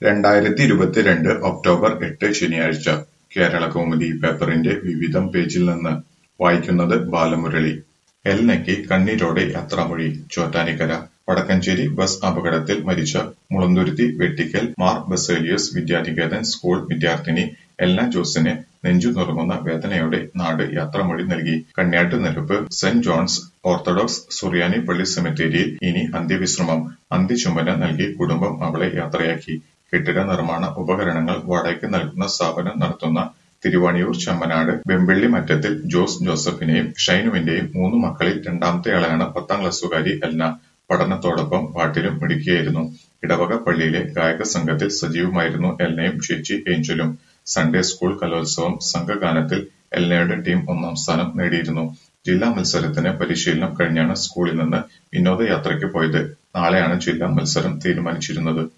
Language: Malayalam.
രണ്ടായിരത്തി ഇരുപത്തിരണ്ട് ഒക്ടോബർ എട്ട് ശനിയാഴ്ച കേരളകൗമുദി പേപ്പറിന്റെ വിവിധം പേജിൽ നിന്ന് വായിക്കുന്നത് ബാലമുരളി എൽനയ്ക്ക് കണ്ണീരോടെ യാത്രാമൊഴി ചോറ്റാനിക്കര വടക്കഞ്ചേരി ബസ് അപകടത്തിൽ മരിച്ച മുളന്തുരുത്തി വെട്ടിക്കൽ മാർ ബസേലിയസ് വിദ്യാനികേതൻ സ്കൂൾ വിദ്യാർത്ഥിനി എൽന ജോസിന് നെഞ്ചു നുറുങ്ങുന്ന വേദനയോടെ നാട് യാത്രാമൊഴി നൽകി Kanyattu Neruppu saint John's Orthodox സുറിയാനി പള്ളി സെമിത്തേരിയിൽ ഇനി അന്ത്യവിശ്രമം അന്ത്യചുംബന നൽകി കുടുംബം അവളെ യാത്രയാക്കി കെട്ടിട നിർമ്മാണ ഉപകരണങ്ങൾ വാടകയ്ക്ക് നൽകുന്ന സ്ഥാപനം നടത്തുന്ന തിരുവാണിയൂർ ചമ്മനാട് വെമ്പിള്ളി മറ്റത്തിൽ ജോസ് ജോസഫിനെയും ഷൈനുവിന്റെയും മൂന്ന് മക്കളിൽ രണ്ടാമത്തെയാളാണ് പത്താം ക്ലാസ്സുകാരി എൽന പഠനത്തോടൊപ്പം പാട്ടിലും മിടുക്കിയായിരുന്നു ഇടവക പള്ളിയിലെ ഗായക സംഘത്തിൽ സജീവമായിരുന്നു എൽനയും ചേച്ചി ഏഞ്ചലും സൺഡേ സ്കൂൾ കലോത്സവം സംഘഗാനത്തിൽ എൽനയുടെ ടീം ഒന്നാം സ്ഥാനം നേടിയിരുന്നു ജില്ലാ മത്സരത്തിന് പരിശീലനം കഴിഞ്ഞാണ് സ്കൂളിൽ നിന്ന് വിനോദയാത്രയ്ക്ക് പോയത് നാളെയാണ് ജില്ലാ മത്സരം തീരുമാനിച്ചിരുന്നത്